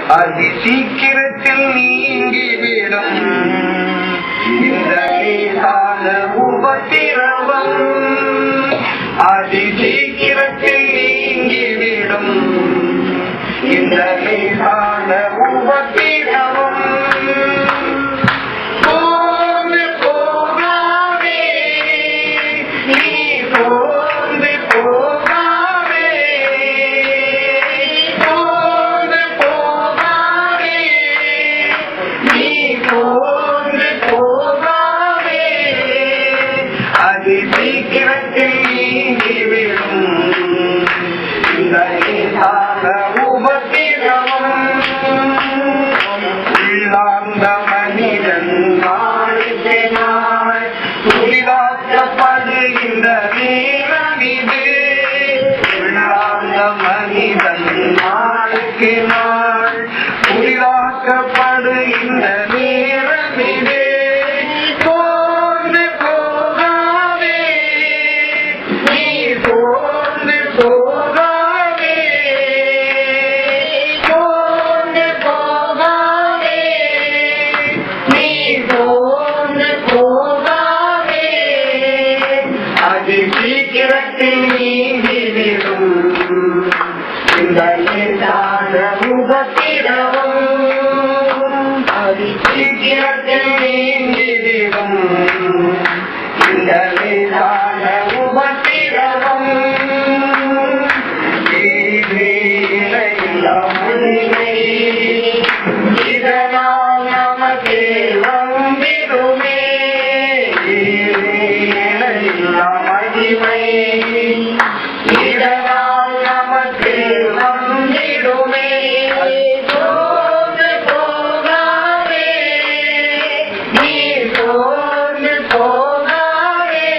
அதி சீக்கிரத்தில் நீங்கிவிடும் இந்த லேசான உபத்திரவம் அதி சீக்கிரத்தில் நீங்கிவிடும் இந்த லேசான உபத்திரவம் போந்து போகாதே நீ போந்து போகாதே போந்து போகாதே நீ போந்து போகாதே அது சீக்கிரத்தில் நீங்கிவிடும் இந்த லேசான உபத்திரவம் உள்ளார்ந்த மனிதன் நாளுக்கு நாள் துரிதாக்கப்படுகின்ற நேரம் இது உள்ளார்ந்த மனிதன் நாளுக்கு நாள் துரிதாக்கப்படுகின்ற நேரம் இது போந்து போகாதே நீ போந்து போகாதே போந்து போகாதே நீ போந்து போகாதே அது சீக்கிரத்தில் நீங்கிவிடும் இந்த லேசான உபத்திரவம் அது சீக்கிரத்தில் நீங்கிவிடும் இந்த லேசான உபத்திரவம் இதனால் நமக்கு வந்திடுமே மகிமை இதனால் நமக்கு வந்திடுமே சோர்ந்து போகாதே நீ சோர்ந்து போகாதே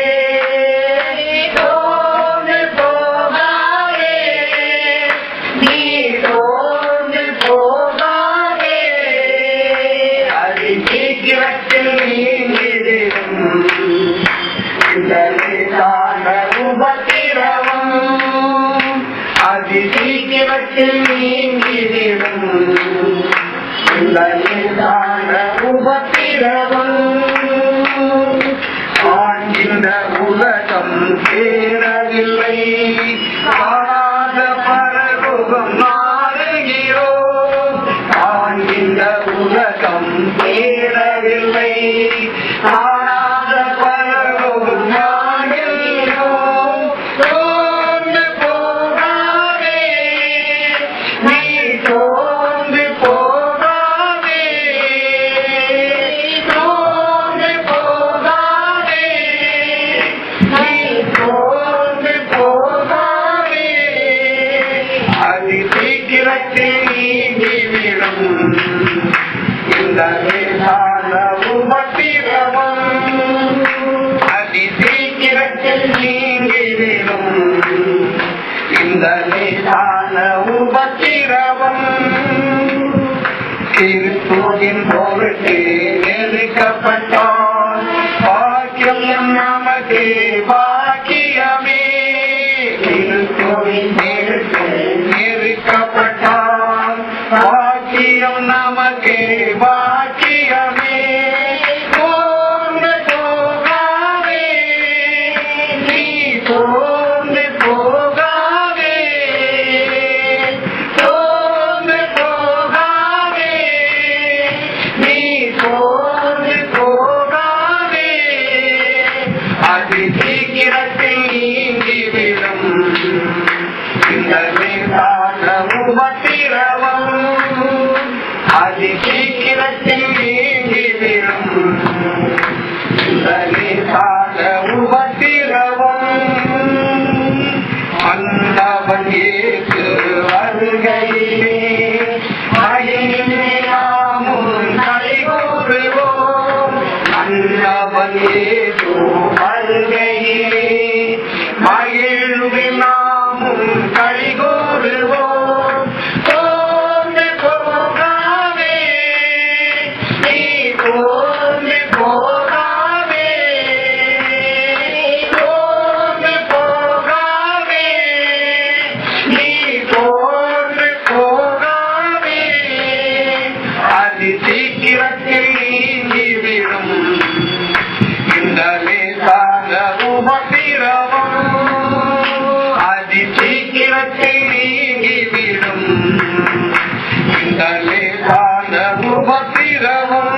சோர்ந்து போகாதே நீ சோர்ந்து போகாதே அது சீக்கிரத்தில் நீங்கிடும் இந்த லேசான உபத்திரவம் அது சீக்கிரத்தில் நீங்கிடும் இந்த லேசான உபத்திரவம் காண்கின்ற உலகம் சேரவில்லை காணாத பரகுகம் மாறுகிறோம் காண்கின்ற உலகம் சேரவில்லை காணாத பரகுகம் மாறுகிறோம் சோர்ந்து போகாதே நீ சோர்ந்து போகாதே சோர்ந்து போகாதே நீ சோர்ந்து போகாதே அது சீக்கிரத்தில் நீங்கிவிடும் இந்த லேசான உபத்திரவம் அதி சீக்கிரத்தில் நீங்கிவிடும் இந்த லேசான உபத்திரவம் கிறிஸ்துவின் பொருட்டு நெருக்கப்பட்டோம் பாக்கியம் நமக்கு பாக்கியமே கிறிஸ்துவின் பொருட்டு நெருக்கப்பட்டோம் பாக்கியம் நமக்கு பாக்கியமே சோர்ந்து போகாதே நீ சோர்ந்து போகாதே சோர்ந்து போகாதே நீ சோர்ந்து போகாதே அது சீக்கிரத்தில் நீங்கிவிடும் இந்த லேசான உபத்திரவம் அது சீக்கிரத்தில் நீங்கிவிடும் இந்த லேசான உபத்திரவம் அந்தவன் ஏற்று வருகையிலே மகிழ்ந்து நாமும் கைகூறுவோம் அந்தவன் ஏற்று வருகையிலே மகிழ்ந்து நாமும் கைகூறுவோம் சோர்ந்து போகாதே நீ சோர்ந்து போகாதே சோர்ந்து போகாதே நீ சோர்ந்து போகாதே அதி சீக்கிரத்தில் நீங்கிவிடும் இந்த லேசான உபத்திரவம் அதி சீக்கிரத்தில் நீங்கிவிடும் இந்த லேசான உபத்திரவம்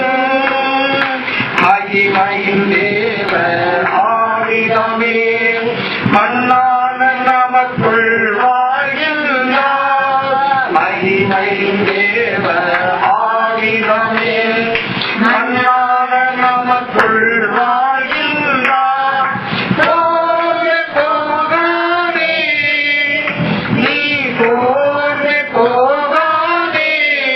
மகிமையின் தேவ ஆவிதமே மண்ணான நமக்குள் வாழ்கின்றார் மகிமையின் தேவ ஆவிதமே மண்ணான நமக்குள் வாழ்கின்றார் போக போகாதே நீ போக போகாதே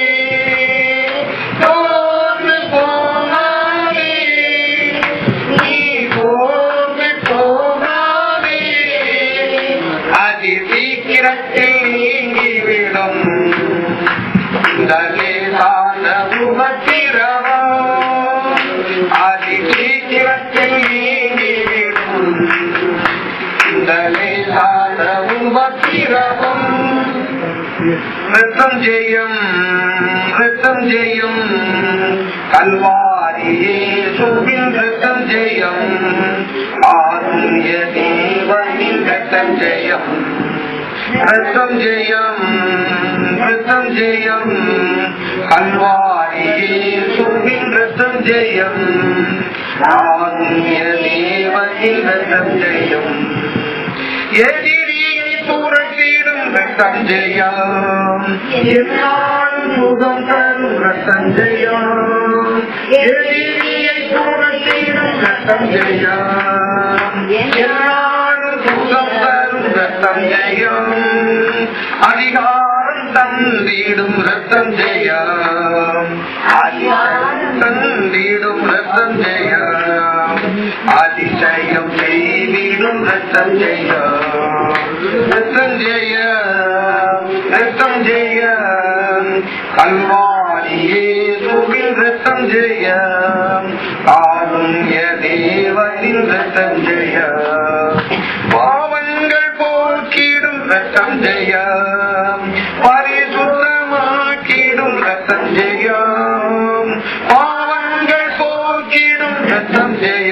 போக போகாதே நீ போக போகாதே அதி சீக்கிரத்தில் நீங்கிவிடும் இந்த லேசான உபத்திரவம் அதி சீக்கிரத்தில் நீங்கிவிடும் இந்த லேசான உபத்திரவம் நிறுத்தம் செய்யும் நிறுத்தம் செய்யும் கல்வாரியே சுபின் நிறுத்தம் செய்யும் ஆருண்ய தேவனின் நிறுத்தம் செய்யும் நிறுத்தம் செய்யும் நிறுத்தம் செய்யும் கல்வாரியே சுபின் நிறுத்தம் செய்யும் ஆருண்ய தேவனின் நிறுத்தம் செய்யும் எதிரியை புரட்டிடும் ரத்தஞ்செயம் என்னாலும் சுகம் தரும் ரத்தஞ்செயம் எதிரியை புரட்டிடும் ரத்தஞ்செயம் என்னாலும் சுகம் தரும் ரத்தஞ்செயம் அதிகாரம் தந்திடும் ரத்தஞ்செயம் அதிகாரம் தந்திடும் ரத்தஞ்செயம் அதிசயம் செய்திடும் ரத்தஞ்செயம் ரத்தஞ்செய ரத்தஞ்செய கல்வாரியே சுகில் ரத்தஞ்செய காருண்ய தேவனின் ரத்தஞ்செய பாவங்கள் போக்கிடும் ரத்தஞ்செய பரிசுத்தமாக்கிடும் ரத்தஞ்செய பாவங்கள் போக்கிடும் ரத்தஞ்செய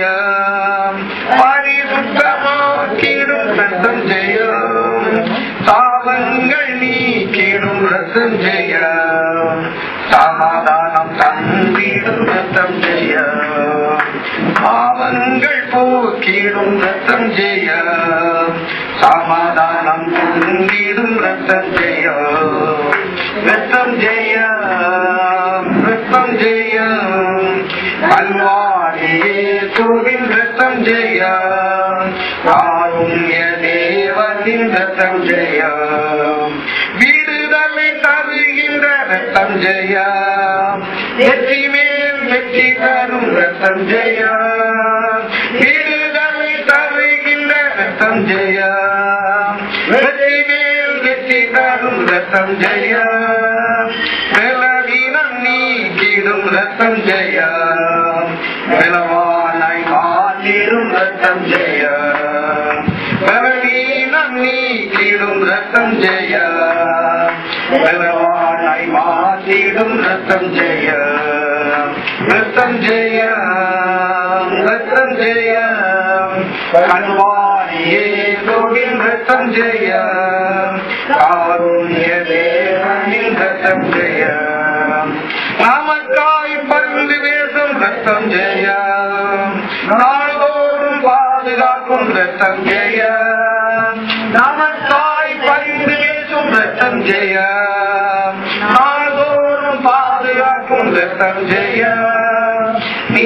பரிசுத்தமாக்கிடும் ரத்தம் ஜெயம் சாபங்கள் நீக்கிடும் ரத்தம் ஜெயம் சமாதானம் தந்திடும் ரத்தம் ஜெயம் பாவங்கள் போக்கிடும் ரத்தம் ஜெயம் சமாதானம் தந்திடும் ரத்தம் ஜெயம் ரத்தம் ஜெயம் ரத்தம் ஜெயம் கல்வாரியே சுவின் ரத்தம் ஜெயம் காருண்ய தேவனின் ரத்தம் ஜெயம் விடுதலை தருகின்ற ரத்தம் ஜெயம் வெற்றி மேல் வெற்றி தரும் ரத்தம் ஜெயம் விடுதலை தருகின்ற ரத்தம் ஜெயம் வெற்றி மேல் வெற்றி தரும் ரத்தம் ஜெயம் பலவீனம் நீக்கிடும் ரத்தம் ஜெயம் பலவானாய் மாற்றிடும் ரத்தம் ஜெயம் பலவீனம் நீக்கிடும் ரத்தம் ஜெயம் பலவானாய் மாற்றிடும் ரத்தம் ஜெயம் ரத்தம் ஜெயம் ரத்தம் ஜெயம் கல்வாரியே கோவில் ரத்தம் ஜெயம் காருண்ய தேவனின் ரத்தம் ஜெயம் நமக்காய் பருந்து வேசும் ரத்தம் ஜெயம் நாள்தோறும் பாதுகாக்கும் ரத்தம் ஜெயம் நமக்காய் பருந்து வேசும் ரத்தம் ஜெயம் நாள்தோறும் பாதுகாக்கும் ரத்தம் ஜெயம்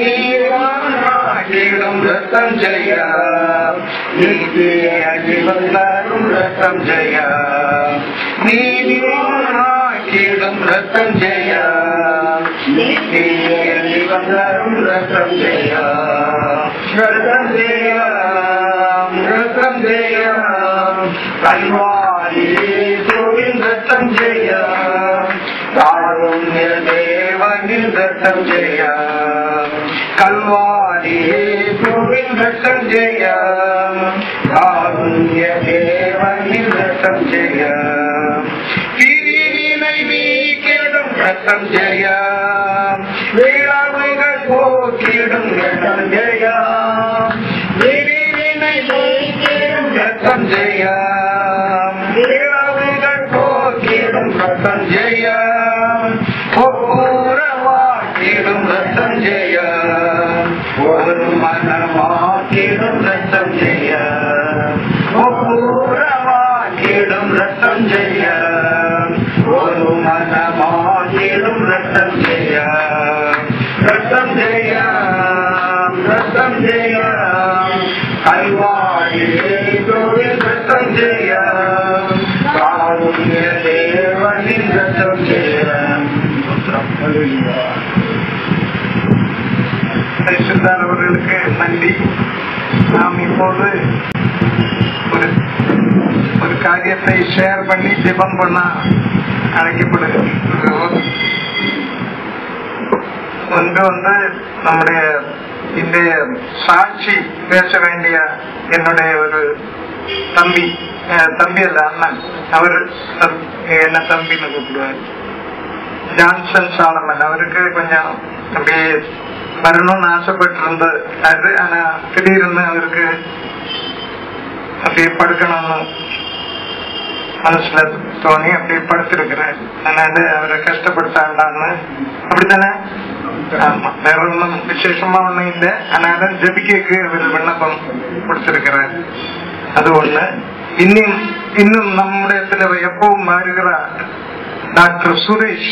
நீரும் ரத்தம் ஜெயம் நீதி அழிவம் தரும் ரத்தம் ஜெயம் நீதிடும் ரத்தம் ஜெயம் நீதி அழிவம் தரும் ரத்தம் ஜெயம் ரத்தம் ஜெயம் ரத்தம் ஜெயம் கல்வாரியே கோவிந்த ரத்தம் ஜெயம் காருண்ய தேவனின் ரத்தம் ஜெயம் கல்வாரியே கோவிந்த ரத்தம் ஜெயம் காருண்ய தேவனின் ரத்தம் ஜெயம் பிரிவினை நீக்கிட நீக்கிடும் ரத்தம் ஜெயம் வீராமைகள் போக்கிடும் ரத்தம் ஜெயம் நீரினை நீக்கிடும் ரத்தம் ஜெயம் வீராமைகள் போக்கிடும் ரத்தம் ஜெயம் ஒப்புரவாக்கிடும் ரத்தம் ஜெயம் ஒரு மனமாக்கிடும் ரத்தம் ஜெயம் ஒப்புரவாக்கிடும் ரத்தம் ஜெயம் ஒரு மனமாக்கிடும் ரத்தம் ஜெயம் ரத்தம் ஜெயம் ரத்தம் ஜெயம் கல்வாயில் ரத்தம் ஜெயம் காருண்ய தேவனின் ரத்தம் ஜெயம் பரிசுத்தார் அவர்களுக்கு நன்றி நாம் இப்போது ஒரு ஒரு காரியத்தை ஷேர் பண்ணி ஜெபம் பண்ண அழைக்கப்படுகிறோம் ஒன்று வந்து நம்முடைய இன்றைய சாட்சி பேச வேண்டிய என்னுடைய ஒரு தம்பி அஹ் தம்பி அல்ல அண்ணன் அவர் தம்- என்ன தம்பின்னு கூப்பிடுவார் ஜான்சன் சாலமன் அவருக்கு கொஞ்சம் அப்படியே வரணும்னு ஆசைப்பட்டு இருந்தாரு ஆனா திடீர்னு அவருக்கு அப்படியே படுக்கணும்னு மனசுல தோணி அப்படியே படுத்திருக்கிறேன் அதனால அவரை கஷ்டப்படுத்த வேண்டாம்னு அப்படித்தானே ஆமா வேற ஒண்ணும் விசேஷமா ஒண்ணும் இல்லை அதனால ஜபிக்கு அவர் விண்ணப்பம் கொடுத்திருக்கிறார் அது ஒண்ணு இன்னும் இன்னும் நம்முடைய எப்பவும் வருகிறார் டாக்டர் சுரேஷ்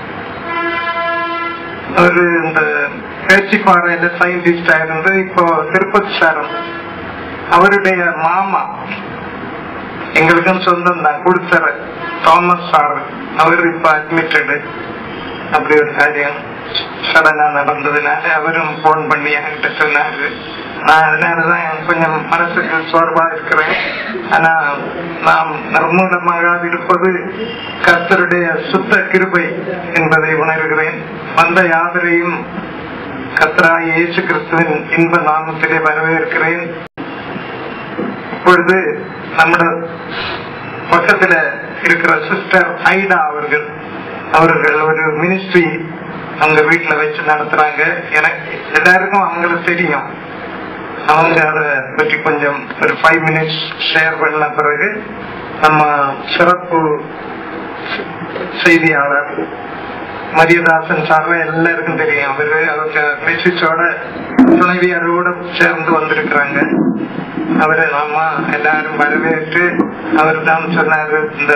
அவரு இந்த பேச்சிப்பாறையில சயின்டிஸ்டா இருந்து இப்போ திருப்பதி சாரம் அவருடைய மாமா எங்களுக்கும் சொந்தம் தான் கொடுத்தர தாமஸ் சார் அவர் இப்ப அட்மிட்டடு அப்படி ஒரு காரியம் சடனா நடந்ததுனால அவரும் போன் பண்ணி என்கிட்ட சொன்னாரு நான் அதனாலதான் கொஞ்சம் மனசுக்கு சோர்வா இருக்கிறேன் ஆனா நாம் நர்மூலமாக இருப்பது கர்த்தருடைய சுத்த கிருபை என்பதை உணர்கிறேன் வந்த யாவரையும் கர்த்தராய் இயேசு கிறிஸ்துவின் இன்ப நாமத்திலே வரவேற்கிறேன் இப்பொழுது நம்முடைய பக்கத்துல இருக்கிற சிஸ்டர் ஐடா அவர்கள் அவர்கள் ஒரு மினிஸ்ட்ரி அவங்க வீட்டுல வச்சு நடத்துறாங்க எனக்கு எல்லாருக்கும் அவங்கள தெரியும் அவங்க அதை பற்றி கொஞ்சம் ஒரு ஃபைவ் மினிட்ஸ் ஷேர் பண்ண பிறகு நம்ம சிறப்பு செய்தியாளர் மரியதாசன் சார்ல எல்லாருக்கும் தெரியும் அவரு அவங்க மெசேஜோட துணைவியாரோட சேர்ந்து வந்திருக்கிறாங்க அவரை நாம எல்லாரும் வரவேற்று அவர் தான் சொன்னாரு இந்த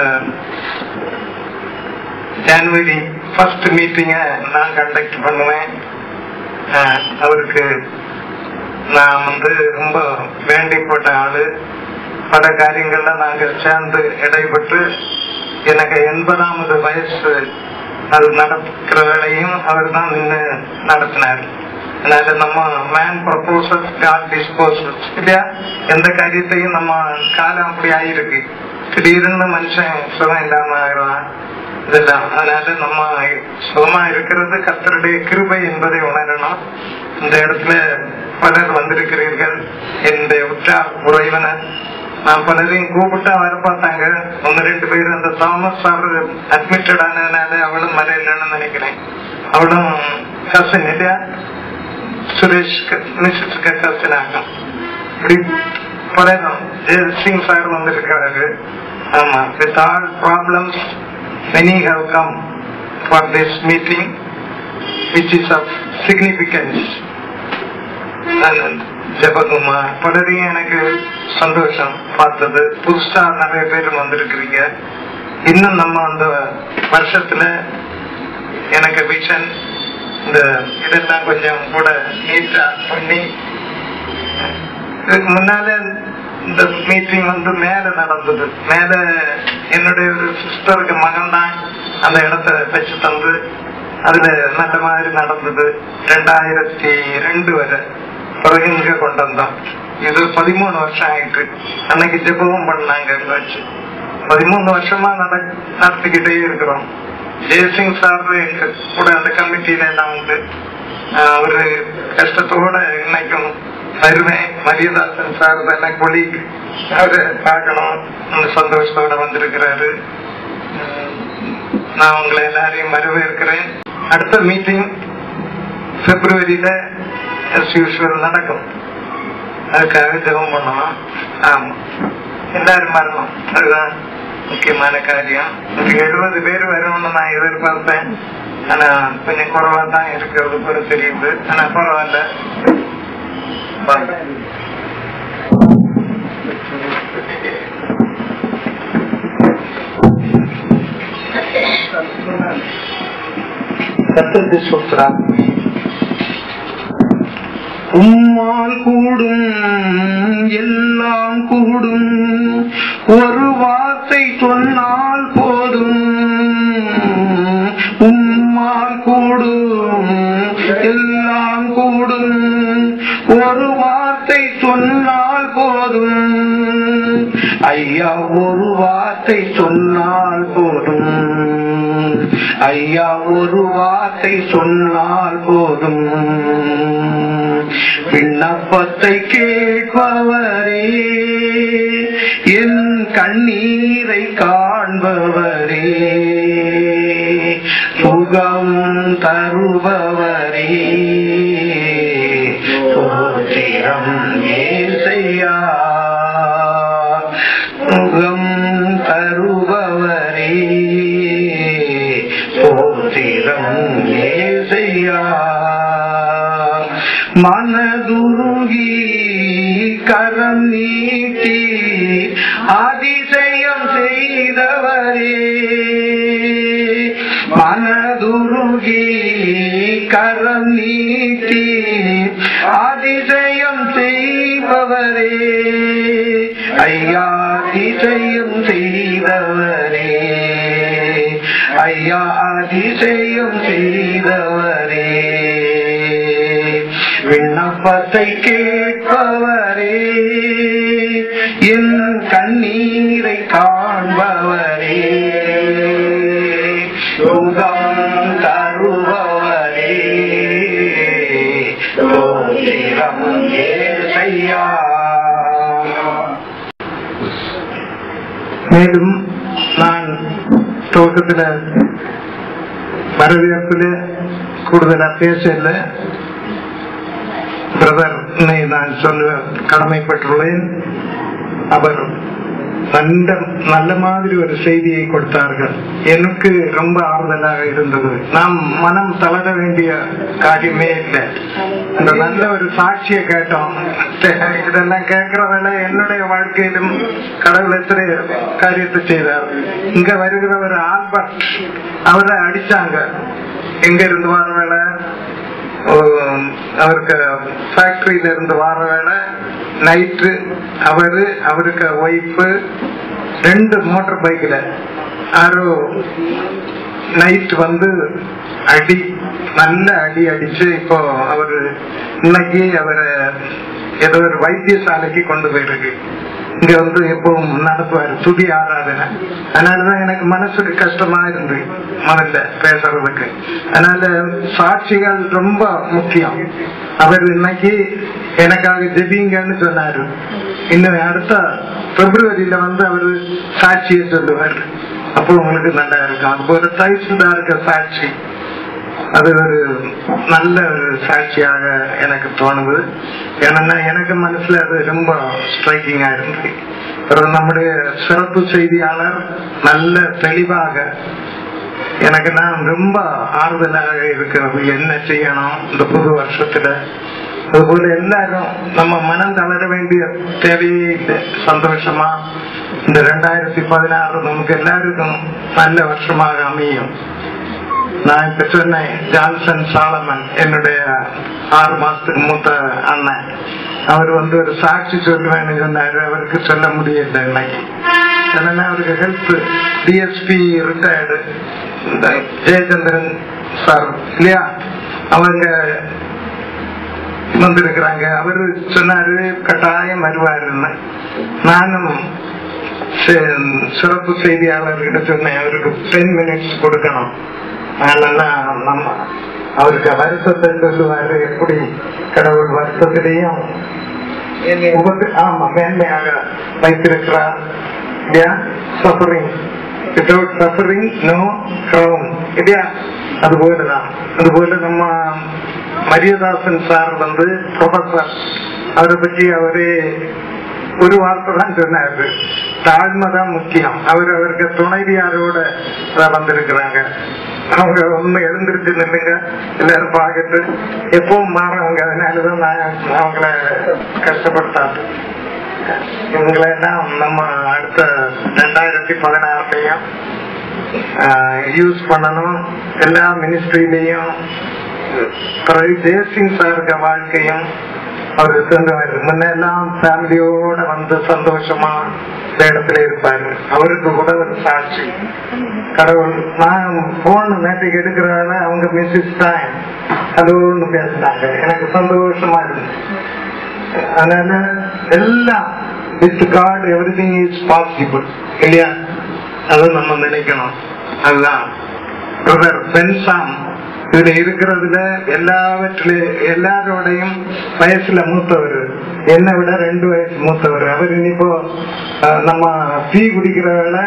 ஜனவரி ஃபர்ஸ்ட் மீட்டிங்க நான் கண்டக்ட் பண்ணுவேன் அஹ், அவருக்கு நான் வந்து ரொம்ப வேண்டி போட்ட ஆளு பல காரியங்கள்ல நாங்க சேர்ந்து இடைப்பட்டு எனக்கு எண்பதாமது வயசு அது நடக்கிற வேலையும் அவர் தான் நின்று நடத்தினார் அதனால நம்ம மேன் ப்ரொபோசல் காட் டிஸ்போசல் இல்லையா எந்த காரியத்தையும் நம்ம காலம் அப்படி ஆயிருக்கு திடீர்னு மனுஷன் சுகம் இல்லாம ஆயிடுவான் இதெல்லாம் அதனால நம்ம சுகமா இருக்கிறது கர்த்தருடைய கிருபை என்பதை உணரணும் இந்த இடத்துல பலர் வந்திருக்கிறீர்கள் என்னுடைய உற்றார் உறவினர் நான் பலரையும் கூப்பிட்டா வர பார்த்தாங்க ஒன்னு ரெண்டு பேர் அந்த தாமஸ் சார் அட்மிட்டட் ஆனதுனால அவளும் வர இல்லைன்னு நினைக்கிறேன் அவளும் கசன் இல்லையா சுரேஷ் மிஸ்ஸஸ் கசன் ஆகும் இப்படி பலரும் சிங் சார் வந்திருக்கிறாரு ஆமா with all problems many have come for this meeting which is of significance Jabakumar பலரையும் எனக்கு சந்தோஷம் பார்த்தது புதுசா நிறைய பேர் வந்திருக்கிறீங்க இன்னும் நம்ம அந்த வருஷத்துல எனக்கு விஷன் இந்த இதெல்லாம் கொஞ்சம் கூட நீட்டா பண்ணி இதுக்கு முன்னால இந்த மீட்டிங் வந்து மேல நடந்தது மேல என்னுடைய ஒரு சிஸ்டருக்கு மகன் தான் அந்த இடத்த வச்சு தந்து அதுல நல்ல மாதிரி நடந்தது ரெண்டாயிரத்தி ரெண்டு வரை பிறகு இங்க கொண்டு வந்தோம் இது பதிமூணு வருஷம் ஆயிட்டு அன்னைக்கு ஜெபமும் பண்ணாங்க இங்க வச்சு பதிமூணு வருஷமா நட நடத்திக்கிட்டே இருக்கிறோம் ஜெயசிங் சார் எங்க கூட அந்த கமிட்டியில எல்லாம் உண்டு ஆஹ் அவரு கஷ்டத்தோட இன்னைக்கும் வருவேன் மரியதாசன் சார் தானே கொலி அவரை பார்க்கணும் அந்த சந்தோஷத்தோட வந்திருக்கிறாரு ஆஹ் நான் உங்களை எல்லாரையும் வரவேற்கிறேன் அடுத்த மீட்டிங் பிப்ரவரியில as usual நடக்கும் அதுக்காக ஜெபம் பண்ணணும் ஆமா எல்லாரும் வரணும் அதுதான் முக்கியமான காரியம் ஒரு எழுபது பேர் வரணும்னு நான் எதிர்பார்த்தேன் ஆனா கொஞ்சம் குறைவா தான் இருக்கிறது கூட தெரியுது ஆனா பரவாயில்ல வாங்க. கத்தருக்கு சொல்றான் உம்மால் கூடும் எல்லாம் கூடும் ஒரு வார்த்தை சொன்னால் போதும் உம்மால் கூடும் எல்லாம் கூடும் ஒரு வார்த்தை சொன்னால் போதும் ஐயா ஒரு வார்த்தை சொன்னால் போதும் ஐயா ஒரு வார்த்தை சொன்னால் போதும் விண்ணப்பத்தை கேட்பவரே என் கண்ணீரை காண்பவரே சுகம் தருபவரே சோத்திரம் ஏசையா சுகம் தருபவரே சோத்திரம் ஏசையா மனதுருகி கரம் நீட்டி அதிசயம் செய்தவரே மனதுருகி கரம் நீட்டி அதிசயம் செய்பவரே ஐயா அதிசயம் செய்தவரே ஐயா அதிசயம் செய்தவரே விண்ணப்பத்தை கேட்பவரே என் கண்ணீரை காண்பவரே சுகம் தருபவரே சோதிரம் ஏசையா மேலும் நான் துவக்கத்துல வரவேற்பில் கூடுதலா பேசல பிரதர் நான் சொல்ல கடமைப்பட்டுள்ளேன் அவர் நல்ல நல்ல மாதிரி ஒரு செய்தியை கொடுத்தார்கள் எனக்கு ரொம்ப ஆறுதலாக இருந்தது நாம் மனம் தளர வேண்டிய காரியமே இல்லை அந்த நல்ல ஒரு சாட்சியை கேட்டோம் இதெல்லாம் கேட்கறதால என்னுடைய வாழ்க்கையிலும் கடவுள் எத்தனை காரியத்தை செய்தார் இங்க வருகிற ஒரு ஆல்பர்ட் அவரை அடிச்சாங்க எங்க இருந்து வர வேலை உம், அவருக்கு ஃபேக்டரியில இருந்து வர வேலை நைட்டு அவரு அவருக்கு ஒய்ஃபு ரெண்டு மோட்டார் பைக்ல யாரோ நைட் வந்து அடி நல்ல அடி அடிச்சு இப்போ அவரு இன்னைக்கு அவரை ஏதோ ஒரு வைத்தியசாலைக்கு கொண்டு போயிருக்கு இங்க வந்து எப்பவும் நடத்துவாரு துதி ஆராதனை அதனாலதான் எனக்கு மனசுக்கு கஷ்டமா இருந்து முதல்ல பேசுறதுக்கு அதனால சாட்சிகள் ரொம்ப முக்கியம் அவர் இன்னைக்கு எனக்காக ஜெபிங்கன்னு சொன்னாரு இன்னும் அடுத்த பிப்ரவரியில வந்து அவரு சாட்சியை சொல்லுவார் அப்போ உங்களுக்கு நல்லா இருக்கும் அது ஒரு தைசுதா இருக்க சாட்சி அது ஒரு நல்ல ஒரு சாட்சியாக எனக்கு தோணுது ஏன்னா எனக்கு மனசுல அது ரொம்ப ஸ்ட்ரைக்கிங்கா இருந்தது அப்புறம் நம்முடைய சிறப்பு செய்தியாளர் நல்ல தெளிவாக எனக்கு நான் ரொம்ப ஆறுதலாக இருக்கிறது என்ன செய்யணும் இந்த புது வருஷத்துல அதுபோல எல்லாரும் நம்ம மனம் தளர வேண்டிய தேவையே இல்லை சந்தோஷமா இந்த ரெண்டாயிரத்தி பதினாறு நமக்கு எல்லாருக்கும் நல்ல வருஷமாக அமையும் நான் இப்ப சொன்னேன் ஜான்சன் சாலமன் என்னுடைய ஆறு மாசத்துக்கு மூத்த அண்ணன் அவர் வந்து ஒரு சாட்சி சொல்லுவேன்னு சொன்னாரு அவருக்கு சொல்ல முடியல இன்னைக்கு ஏன்னா அவருக்கு health DSP retired Jayachandran sir இல்லையா அவங்க வந்திருக்கிறாங்க அவரு சொன்னாரு கட்டாயம் வருவாருன்னு நானும் சி- சிறப்பு செய்தியாளர்கிட்ட சொன்னேன் அவருக்கு டென் மினிட்ஸ் கொடுக்கணும் அதனால நம்ம அவருக்கு வருத்தத்தை சொல்லுவாரு எப்படி கடவுள் வருத்தத்திலையும் உபதி- ஆமா மேன்மையாக வைத்திருக்கிறார் இல்லையா suffering without suffering no crown இல்லையா அதுபோலதான் அதுபோல நம்ம மரியதாசன் சார் வந்து ப்ரொஃபசர் அவரை பற்றி அவரு ஒரு வார்த்தை தான் சொன்னாரு தாழ்மை தான் முக்கியம் அவர் அவருக்கு துணைவியாரோட தான் வந்திருக்கிறாங்க அவங்க ஒண்ணு எழுந்திருச்சு நில்லுங்க எல்லாரும் பார்க்கட்டு எப்பவும் மாறவங்க அதனாலதான் நான் அவங்கள கஷ்டப்படுத்தாது இவங்களை எல்லாம் நம்ம அடுத்த ரெண்டாயிரத்தி பதினாறுலயும் யூஸ் பண்ணணும் எல்லா மினிஸ்ட்ரியிலையும் பிறகு ஜெயசிங் சாருக்க வாழ்க்கையும் அவர் சொந்தவர் முன்னெல்லாம் ஃபேமிலியோட வந்து சந்தோஷமா இந்த இடத்துல இருப்பாரு அவருக்கு கூட ஒரு சாட்சி கடவுள் நான் போன் நேற்றுக்கு எடுக்கிறதால அவங்க மிஸ்ஸஸ் தான் ஹலோன்னு பேசினாங்க எனக்கு சந்தோஷமா இருந்துச்சு அதனால எல்லாம் with God every thing is possible இல்லையா அதை நம்ம நினைக்கணும் அதுதான் பிரதர் பென்சாம் இதுல இருக்கிறதுல எல்லாவற்றிலும் எல்லாரோடையும் வயசுல மூத்தவர் என்னை விட ரெண்டு வயசு மூத்தவர் அவர் இனிப்போ அஹ், நம்ம டீ குடிக்கிறவள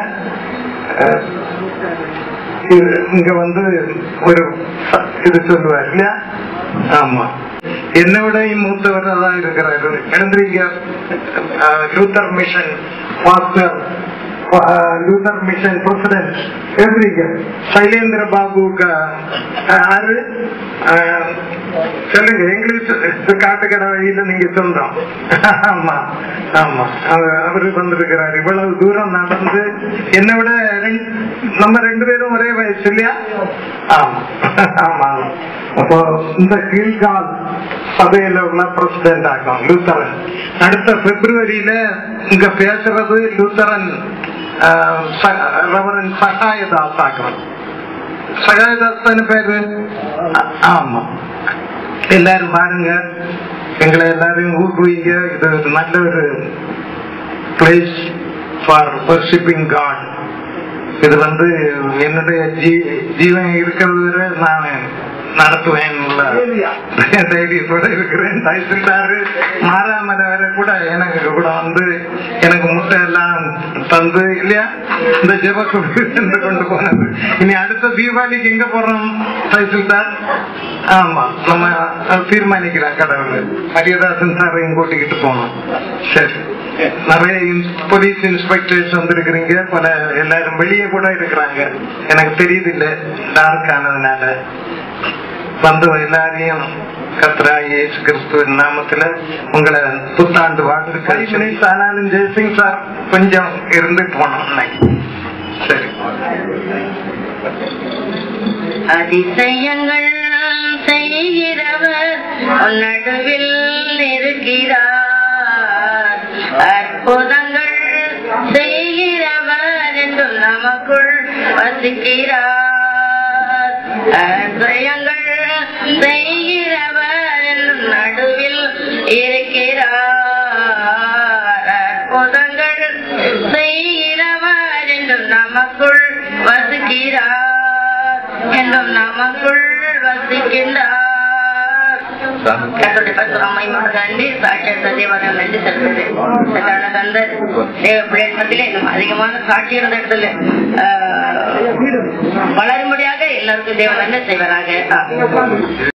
இங்க வந்து ஒரு ச- இது சொல்லுவார் இல்லையா ஆமா என்னை விட மூத்தவர் தான் இருக்கிறாரு எழுந்திரிங்க அஹ், Luther Mission master Luther Mission president எழுந்திரிங்க சைலேந்திர பாபுக்கு யாரு அஹ், சொல்லுங்க எங்களுக்கு காட்டுக்கடை வழியில நீங்க சொந்தம் ஆமா ஆமா அவ- அவரு வந்திருக்கிறார் இவ்வளவு தூரம் நடந்து என்னை விட ரெண்டு- நம்ம ரெண்டு பேரும் ஒரே வயசு இல்லையா ஆமா ஆமா அப்போ இந்த கீழ்கால் சபையில உள்ள பிரசிடென்ட் ஆகும் லூத்தரன் அடுத்த பிப்ரவரியில இங்க பேசுறது லூத்தரன் ஆஹ், ச- ரெவரன் சகாயதாஸ் ஆகும் சகாயதாஸ் தானே பேரு ஆ- ஆமா எல்லாரும் பாருங்க எங்களை எல்லாரையும் ஊக்குவிங்க இது ஒரு நல்ல ஒரு பிளேஸ் ஃபார் வர்ஷிப்பிங் காட் இது வந்து என்னுடைய ஜீ- ஜீவன் இருக்கிறது வரை நான் நடத்துவேன் தைரியத்தோட இருக்கிறேன் தைச்சிட்டாரு மாறாமல வர கூட எனக்கு கூட வந்து எனக்கு முட்டை எல்லாம் தந்து இல்லையா இந்த ஜெப என்று கொண்டு போனது இனி அடுத்த தீபாவளிக்கு எங்க போறோம் தைசில் சார் ஆமா நம்ம அது தீர்மானிக்கலாம் கடவுள் ஹரியதாசன் சாரையும் கூட்டிக்கிட்டு போனோம் சரி நிறைய போலீஸ் இன்ஸ்பெக்டர்ஸ் வந்திருக்கிறீங்க பல எல்லாரும் வெளியே கூட இருக்கிறாங்க எனக்கு தெரியுது இல்ல டார்க் ஆனதுனால வந்து எல்லாரையும் கத்ரா இயேசு கிறிஸ்துவின் நாமத்துல உங்களை புத்தாண்டு வாழ்த்து ஃபைவ் மினிட்ஸ் ஆனாலும் ஜெய்சிங் சார் கொஞ்சம் இருந்து போனோம் இன்னைக்கு சரி அதிசயங்கள் செய்கிறவர் உன் நடுவில் இருக்கிறார் அற்புதங்கள் செய்கிறவர் என்று நமக்குள் வசிக்கிறார் அதிசயங்கள் செய்கிறவர் என்று நடுவில் இருக்கிறார் அற்புதங்கள் செய்கிறவர் என்று நமக்குள் வசிக்கிறார் என்றும் நமக்குள் வசிக்கின்றார் கர்த்தருடைய பரிசுத்தம் மகிமைப்பட நன்றி சாட்சியத்த தேவர்கள் நன்றி செலுத்துது அதனால தந்த தேவ பிள்ளைகள் மத்தியில இன்னும் அதிகமான சாட்சி இருந்த இடத்துல ஆஹ், வளரும்படியாக எல்லாருக்கும் தேவ நன்மை செய்வராக ஆமென்.